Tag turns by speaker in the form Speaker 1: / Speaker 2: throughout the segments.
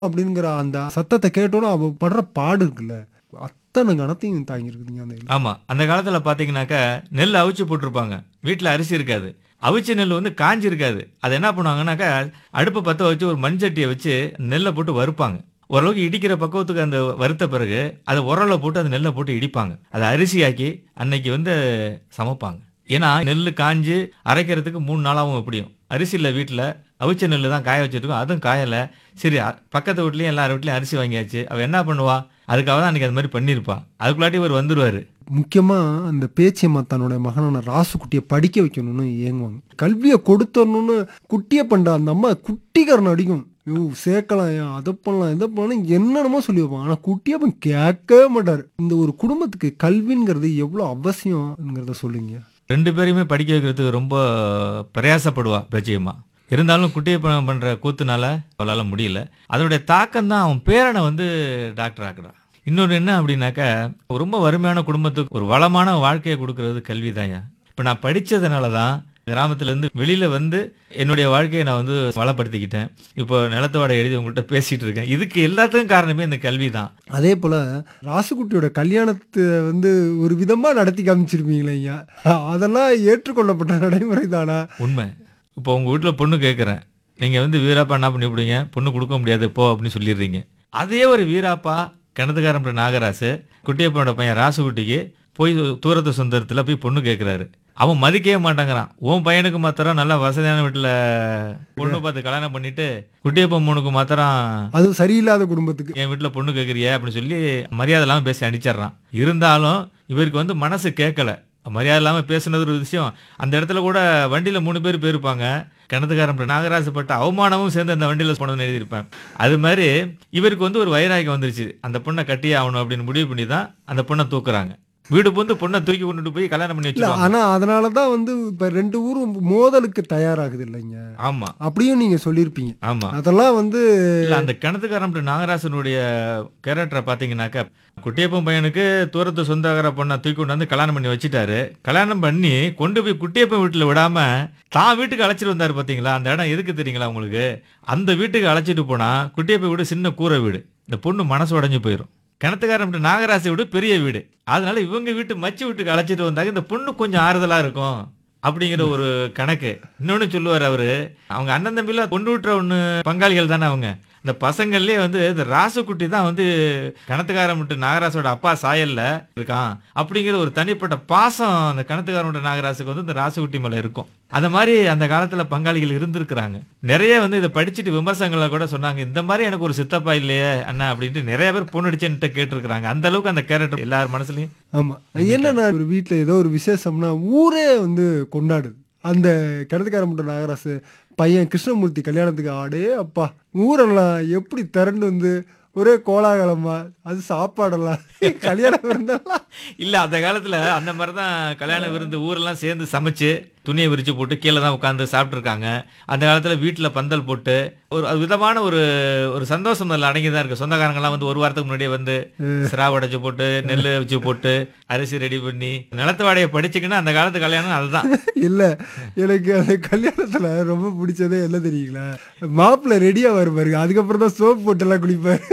Speaker 1: அப்படிங்கிற அந்த சத்தத்தை கேட்டோன்னா அவ படுற பாடு இருக்குல்ல அத்தனை கணத்தையும் தாங்கியிருக்குதுங்க அந்த இலை.
Speaker 2: ஆமா அந்த காலத்துல பாத்தீங்கன்னாக்கா நெல் அவிச்சு போட்டிருப்பாங்க வீட்டுல அரிசி இருக்காது அவிச்ச நெல் வந்து காஞ்சி இருக்காது அதை என்ன பண்ணுவாங்கன்னாக்கா அடுப்பை பத்த வச்சு ஒரு மண்சட்டியை வச்சு நெல்லை போட்டு வறுப்பாங்க ஓரளவுக்கு இடிக்கிற பக்குவத்துக்கு அந்த வறுத்த பிறகு அதை உரல்ல போட்டு அந்த நெல்லை போட்டு இடிப்பாங்க அதை அரிசியாக்கி அன்னைக்கு வந்து சமைப்பாங்க ஏன்னா நெல் காஞ்சு அரைக்கிறதுக்கு மூணு நாளாகவும் எப்படியும் அரிசி இல்லை வீட்டில் அவிச்ச நெல் தான் காய வச்சிருக்கோம் அதுவும் காயலை சரி அ- பக்கத்து வீட்லேயும் எல்லார் வீட்லேயும் அரிசி வாங்கியாச்சு அவள் என்ன பண்ணுவா அதுக்காக தான் அன்றைக்கி அது மாதிரி பண்ணியிருப்பா அதுக்குள்ளாட்டி இவர் வந்துருவார்
Speaker 1: முக்கியமா அந்த பேச்சியம்மா தன்னோட மகனான ராசுக்குட்டியை படிக்க வைக்கணும்னு ஏங்குவாங்க கல்வியை கொடுத்தரணும்னு குட்டியை பண்ற அந்த அம்மா குட்டிக்காரன் அடிக்கும் ஐயோ சேர்க்கலாம் ஏன் அதை பண்ணலாம் இதை பண்ணலாம் என்னென்னமோ சொல்லி வைப்பான் ஆனா குட்டியப்பன் கேட்கவே மாட்டார் இந்த ஒரு குடும்பத்துக்கு கல்விங்கிறது எவ்வளவு அவசியம்ங்கிறத சொல்லுங்க
Speaker 2: ரெண்டு பேரையுமே படிக்க வைக்கிறதுக்கு ரொம்ப பிரயாசப்படுவா பிரச்சயமா இருந்தாலும் குட்டியப்பன் பண்ற கூத்துனால அவளால முடியல அதனுடைய தாக்கம் தான் அவன் பேரனை வந்து டாக்டர் ஆக்குறான் இன்னொன்று என்ன அப்படின்னாக்கா ரொம்ப வறுமையான குடும்பத்துக்கு ஒரு வளமான வாழ்க்கையை கொடுக்கறது கல்வி தான்யா இப்போ நான் படிச்சதுனால தான் கிராமத்துல இருந்து வெளியில வந்து என்னுடைய வாழ்க்கையை நான் வந்து வளப்படுத்திக்கிட்டேன் இப்போ நிலத்தோட எழுதி உங்கள்கிட்ட பேசிட்டு இருக்கேன் இதுக்கு எல்லாத்துக்கும் காரணமே இந்த கல்வி தான்
Speaker 1: அதே போல ராசுக்குட்டியோட கல்யாணத்தை வந்து ஒரு விதமா நடத்தி காமிச்சிருப்பீங்களே ஐயா அதெல்லாம் ஏற்றுக்கொள்ளப்பட்ட நடைமுறை தானா
Speaker 2: உண்மை இப்போ உங்க வீட்டில் பொண்ணு கேட்குறேன் நீங்க வந்து வீராப்பா என்ன பண்ணி விடுங்க பொண்ணு கொடுக்க முடியாது போ அப்படின்னு சொல்லிடுறீங்க அதே ஒரு வீராப்பா கிணத்துக்காரன் நாகராசு குட்டியப்பனோட பையன் ராசுகுட்டிக்கு போய் தூரத்து சொந்தத்தில் போய் பொண்ணு கேட்குறாரு அவன் மதிக்கவே மாட்டேங்கிறான் உன் பையனுக்கு மாத்திரம் நல்லா வசதியான வீட்டில் பொண்ணு பார்த்து கல்யாணம் பண்ணிட்டு குட்டியப்பன் பொண்ணுக்கு மாத்திரம்
Speaker 1: அது சரியில்லாத குடும்பத்துக்கு
Speaker 2: என் வீட்டில் பொண்ணு கேட்குறிய அப்படின்னு சொல்லி மரியாதை இல்லாமல் பேசி அடிச்சிடுறான் இருந்தாலும் இவருக்கு வந்து மனசு கேட்கல மரியாதை இல்லாமல் பேசுனது ஒரு விஷயம் அந்த இடத்துல கூட வண்டியில் மூணு பேர் போயிருப்பாங்க கிணத்துக்காரன் நாகராசப்பட்ட அவமானமும் சேர்ந்து அந்த வண்டியில் போனதுன்னு எழுதியிருப்பேன் அது மாதிரி இவருக்கு வந்து ஒரு வைராகியம் வந்துருச்சு அந்த பொண்ணை கட்டியே ஆகணும் அப்படின்னு முடிவு பண்ணி தான் அந்த பொண்ணை தூக்குறாங்க வீடு புந்து பொண்ணை தூக்கி கொண்டுட்டு போய் கல்யாணம் பண்ணி
Speaker 1: இல்ல
Speaker 2: வச்சுருவாங்க
Speaker 1: ஆனா அதனாலதான் வந்து இப்ப ரெண்டு ஊரும் மோதலுக்கு தயாராகுது இல்லைங்க
Speaker 2: ஆமா
Speaker 1: அப்படியும் நீங்க சொல்லியிருப்பீங்க
Speaker 2: ஆமா
Speaker 1: அதெல்லாம் வந்து
Speaker 2: இல்ல அந்த கிணத்துக்காரன் நாகராசனுடைய கேரக்டரை பாத்தீங்கன்னாக்கா குட்டியப்பன் பையனுக்கு தூரத்து சொந்தக்கார பொண்ணை தூக்கி கொண்டு வந்து கல்யாணம் பண்ணி வச்சுட்டாரு கல்யாணம் பண்ணி கொண்டு போய் குட்டியப்பன் வீட்டுல விடாம தான் வீட்டுக்கு அழைச்சிட்டு வந்தாரு பாத்தீங்களா அந்த இடம் எதுக்கு தெரியுங்களா உங்களுக்கு அந்த வீட்டுக்கு அழைச்சிட்டு போனா குட்டியப்பன் வீடு சின்ன கூரை வீடு இந்த பொண்ணு மனசு உடைஞ்சு போயிடும் கிணத்துக்காரன் வீட்டு நாகராசி வீடு பெரிய வீடு அதனால இவங்க வீட்டு மச்சி வீட்டுக்கு அழைச்சிட்டு வந்தாங்க இந்த பொண்ணு கொஞ்சம் ஆறுதலா இருக்கும் அப்படிங்கிற ஒரு கணக்கு இன்னொன்னு சொல்லுவார் அவரு அவங்க அண்ணன் தம்பில பொண்ணு விட்டுற ஒண்ணு பங்காளிகள் தானே அவங்க இந்த பசங்கள்லயே வந்து இந்த ராசுக்குட்டி தான் வந்து கணத்துக்காரன் விட்டு நாகராசோட அப்பா சாயல்ல இருக்கான் அப்படிங்கிற ஒரு தனிப்பட்ட பாசம் அந்த கணத்துக்காரன் விட்டு நாகராசுக்கு வந்து இந்த ராசுக்குட்டி மேல இருக்கும் அந்த மாதிரி அந்த காலத்துல பங்காளிகள் இருந்திருக்கிறாங்க நிறைய வந்து இதை படிச்சுட்டு விமர்சனங்களை கூட சொன்னாங்க இந்த மாதிரி எனக்கு ஒரு சித்தப்பா இல்லையே அண்ணா அப்படின்ட்டு நிறைய பேர் பொண்ணடிச்சுன்ட்டு கேட்டிருக்கிறாங்க அந்த அளவுக்கு அந்த கேரக்டர் எல்லார் மனசுலயும்
Speaker 1: ஆமா என்னன்னா ஒரு வீட்டுல ஏதோ ஒரு விசேஷம்னா ஊரே வந்து கொண்டாடுது அந்த கிணத்துக்கார மட்டும் நாகராசு பையன் கிருஷ்ணமூர்த்தி கல்யாணத்துக்கு ஆடே அப்பா ஊரெல்லாம் எப்படி திரண்டு வந்து ஒரே கோலாகலமா அது சாப்பாடெல்லாம் கல்யாண விருந்தெல்லாம்
Speaker 2: இல்ல அந்த காலத்துல அந்த மாதிரி தான் கல்யாண விருந்து ஊரெல்லாம் சேர்ந்து சமைச்சு துணியை விரிச்சு போட்டு கீழே தான் உட்காந்து சாப்பிட்ருக்காங்க அந்த காலத்துல வீட்டுல பந்தல் போட்டு ஒரு அது விதமான ஒரு ஒரு சந்தோஷம் அதில் அடங்கி தான் இருக்கு சொந்தக்காரங்கெல்லாம் வந்து ஒரு வாரத்துக்கு முன்னாடியே வந்து சிராவு அடைச்சு போட்டு நெல் வச்சு போட்டு அரிசி ரெடி பண்ணி நிலத்து வாடையை படிச்சுக்கின்னா அந்த காலத்து கல்யாணம் அதுதான்
Speaker 1: இல்ல எனக்கு அந்த கல்யாணத்துல ரொம்ப பிடிச்சதே என்ன தெரியுங்களா மாப்பிள்ளை ரெடியா வருவாரு அதுக்கப்புறம் தான் சோப் போட்டு எல்லாம் குளிப்பாரு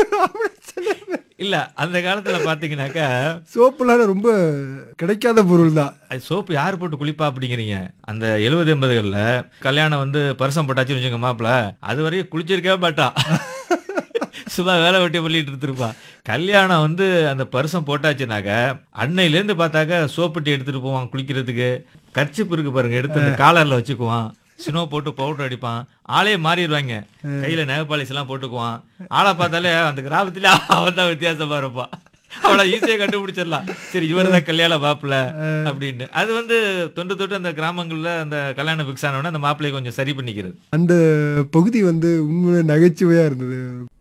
Speaker 2: இல்ல அந்த காலத்துல பாத்தீங்கன்னாக்கா
Speaker 1: சோப்புலாம் ரொம்ப கிடைக்காத பொருள் தான்
Speaker 2: அது சோப்பு யார் போட்டு குளிப்பா அப்படிங்கிறீங்க அந்த எழுபது எண்பதுகளில் கல்யாணம் வந்து பரிசம் போட்டாச்சுன்னு வச்சுங்க மாப்பிள அது வரைக்கும் குளிச்சிருக்கவே மாட்டா சும்மா வேலை வெட்டி பண்ணிட்டு இருந்திருப்பா கல்யாணம் வந்து அந்த பரிசம் போட்டாச்சுனாக்க அன்னையிலேருந்து பார்த்தாக்க சோப்பட்டி எடுத்துட்டு போவான் குளிக்கிறதுக்கு கர்ச்சிப்பு இருக்கு பாருங்க எடுத்து அந்த காலர்ல வச்சுக்குவான் ஸ்னோ போட்டு பவுடர் அடிப்பான் ஆளே மாறிடுவாங்க கையில நகப்பாலிஸ் எல்லாம் போட்டுக்குவான் ஆளை பார்த்தாலே அந்த கிராமத்துல அவன் தான் வித்தியாசமா இருப்பான் அவளை ஈஸியா கண்டுபிடிச்சிடலாம் சரி இவர் தான் கல்யாண மாப்பிள்ள அப்படின்னு அது வந்து தொண்டு தொட்டு அந்த கிராமங்கள்ல அந்த கல்யாணம் ஃபிக்ஸ் ஆனவொடனே அந்த மாப்பிள்ளையை கொஞ்சம் சரி பண்ணிக்கிறது
Speaker 1: அந்த பகுதி வந்து உண்மையிலே நகைச்சுவையா இருந்தது